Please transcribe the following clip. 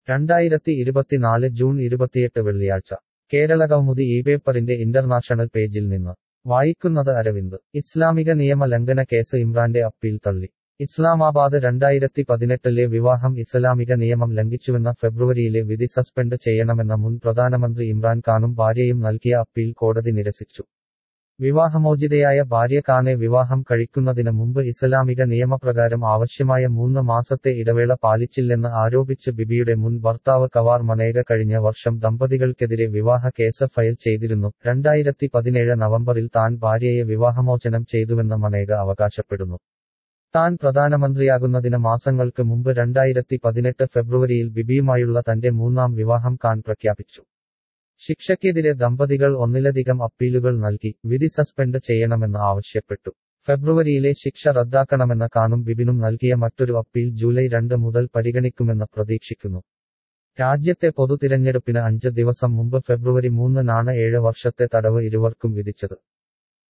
രണ്ടായിരത്തി ഇരുപത്തിനാല് ജൂൺ ഇരുപത്തിയെട്ട് വെള്ളിയാഴ്ച കേരള കൗമുദി ഈ പേപ്പറിന്റെ ഇന്റർനാഷണൽ പേജിൽ നിന്ന് വായിക്കുന്നത് അരവിന്ദ് ഇസ്ലാമിക നിയമ ലംഘന കേസ് ഇമ്രാന്റെ അപ്പീൽ തള്ളി ഇസ്ലാമാബാദ് രണ്ടായിരത്തി പതിനെട്ടിലെ വിവാഹം ഇസ്ലാമിക നിയമം ലംഘിച്ചുവെന്ന ഫെബ്രുവരിയിലെ വിധി സസ്പെൻഡ് ചെയ്യണമെന്ന മുൻ പ്രധാനമന്ത്രി ഇമ്രാൻ ഖാനും ഭാര്യയും നൽകിയ അപ്പീൽ കോടതി നിരസിച്ചു വിവാഹമോചിതയായ ഭാര്യ ഖാനെ വിവാഹം കഴിക്കുന്നതിന് മുമ്പ് ഇസ്ലാമിക നിയമപ്രകാരം ആവശ്യമായ മൂന്ന് മാസത്തെ ഇടവേള പാലിച്ചില്ലെന്ന് ആരോപിച്ച് ബിബിയുടെ മുൻ ഭർത്താവ് കവാർ മനേക കഴിഞ്ഞ വർഷം ദമ്പതികൾക്കെതിരെ വിവാഹ കേസ് ഫയൽ ചെയ്തിരുന്നു രണ്ടായിരത്തി പതിനേഴ് നവംബറിൽ താൻ ഭാര്യയെ വിവാഹമോചനം ചെയ്തുവെന്ന് മനേക അവകാശപ്പെടുന്നു താൻ പ്രധാനമന്ത്രിയാകുന്നതിന് മാസങ്ങൾക്ക് മുമ്പ് രണ്ടായിരത്തി പതിനെട്ട് ഫെബ്രുവരിയിൽ ബിബിയുമായുള്ള തന്റെ മൂന്നാം വിവാഹം ഖാൻ പ്രഖ്യാപിച്ചു ശിക്ഷയ്ക്കെതിരെ ദമ്പതികൾ ഒന്നിലധികം അപ്പീലുകൾ നൽകി വിധി സസ്പെൻഡ് ചെയ്യണമെന്ന് ആവശ്യപ്പെട്ടു ഫെബ്രുവരിയിലെ ശിക്ഷ റദ്ദാക്കണമെന്ന ഖാനും ബിബിനും നൽകിയ മറ്റൊരു അപ്പീൽ ജൂലൈ രണ്ട് മുതൽ പരിഗണിക്കുമെന്ന് പ്രതീക്ഷിക്കുന്നു രാജ്യത്തെ പൊതുതിരഞ്ഞെടുപ്പിന് അഞ്ച് ദിവസം മുമ്പ് ഫെബ്രുവരി മൂന്നിനാണ് ഏഴ് വർഷത്തെ തടവ് ഇരുവർക്കും വിധിച്ചത്